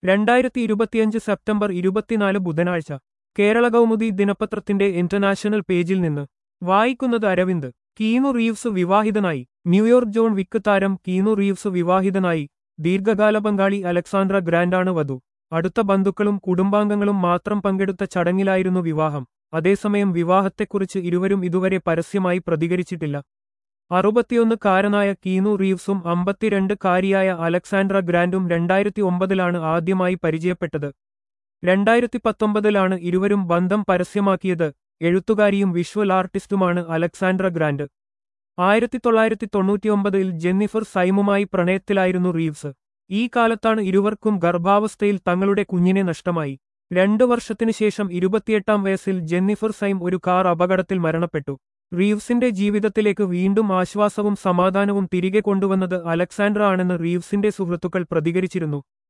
രണ്ടായിരത്തി ഇരുപത്തിയഞ്ച് സെപ്റ്റംബർ ഇരുപത്തിനാല് ബുധനാഴ്ച കേരള കൗമുദി ദിനപത്രത്തിന്റെ ഇന്റർനാഷണൽ പേജിൽ നിന്ന് വായിക്കുന്നത് അരവിന്ദ് കീനു റീവ്സ് വിവാഹിതനായി ന്യൂയോർക്ക് ജോൺ വിക്ക് താരം കീനു റീവ്സ് വിവാഹിതനായി ദീർഘകാല പങ്കാളി അലക്സാണ്ട്ര ഗ്രാൻഡാണ് വധു അടുത്ത ബന്ധുക്കളും കുടുംബാംഗങ്ങളും മാത്രം പങ്കെടുത്ത ചടങ്ങിലായിരുന്നു വിവാഹം അതേസമയം വിവാഹത്തെക്കുറിച്ച് ഇരുവരും ഇതുവരെ പരസ്യമായി പ്രതികരിച്ചിട്ടില്ല അറുപത്തിയൊന്നുകാരനായ കീനു റീവ്സും അമ്പത്തിരണ്ട് കാരിയായ അലക്സാൻഡ്ര ഗ്രാൻഡും രണ്ടായിരത്തി ഒമ്പതിലാണ് ആദ്യമായി പരിചയപ്പെട്ടത് രണ്ടായിരത്തി പത്തൊമ്പതിലാണ് ഇരുവരും ബന്ധം പരസ്യമാക്കിയത് എഴുത്തുകാരിയും വിഷ്വൽ ആർട്ടിസ്റ്റുമാണ് അലക്സാൻഡ്ര ഗ്രാൻഡ് ആയിരത്തി തൊള്ളായിരത്തി തൊണ്ണൂറ്റിയൊമ്പതിൽ ജെന്നിഫർ സൈമുമായി പ്രണയത്തിലായിരുന്നു റീവ്സ് ഈ കാലത്താണ് ഇരുവർക്കും ഗർഭാവസ്ഥയിൽ തങ്ങളുടെ കുഞ്ഞിനെ നഷ്ടമായി രണ്ടു വർഷത്തിനു ശേഷം ഇരുപത്തിയെട്ടാം വയസ്സിൽ ജെന്നിഫർ സൈം ഒരു കാർ അപകടത്തിൽ മരണപ്പെട്ടു റീവ്സിന്റെ ജീവിതത്തിലേക്ക് വീണ്ടും ആശ്വാസവും സമാധാനവും തിരികെ കൊണ്ടുവന്നത് അലക്സാൻഡ്ര ആണെന്ന് റീവ്സിന്റെ സുഹൃത്തുക്കൾ പ്രതികരിച്ചിരുന്നു